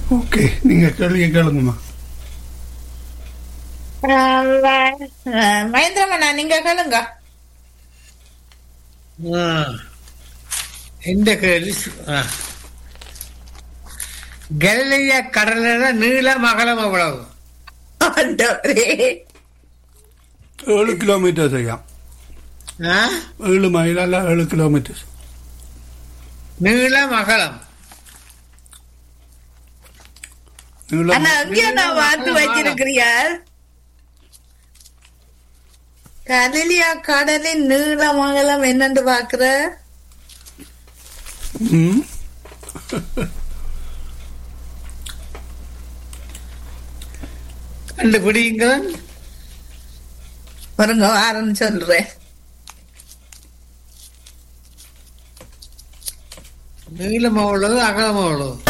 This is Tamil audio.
ஓகே நீங்க கேள்வியை கேளுங்கம்மா மகேந்திரமண்ணா நீங்க கேளுங்க ஆ. இந்த கேள்வி சு- ஆ. கலிலிய கடலோட நீளம் அகலம் எவ்வளவு ஆண்டவரே. ஏழு கிலோமீட்டர் செய்யாம் ஆ? ஏழு மைல் அல்ல ஏழு கிலோமீட்டர் நீளம் அகலம் அண்ணா நீளம் அங்கே நான் பார்த்து வச்சிருக்கிறியா கலிலியா கடலின் நீளமங்கலம் என்னன்னு பாக்குற ம். கண்டுபிடிங்கள் பாருங்க வாரன்னு சொல்றேன் நீளம் எவ்வளவு அகலம் எவ்வளவு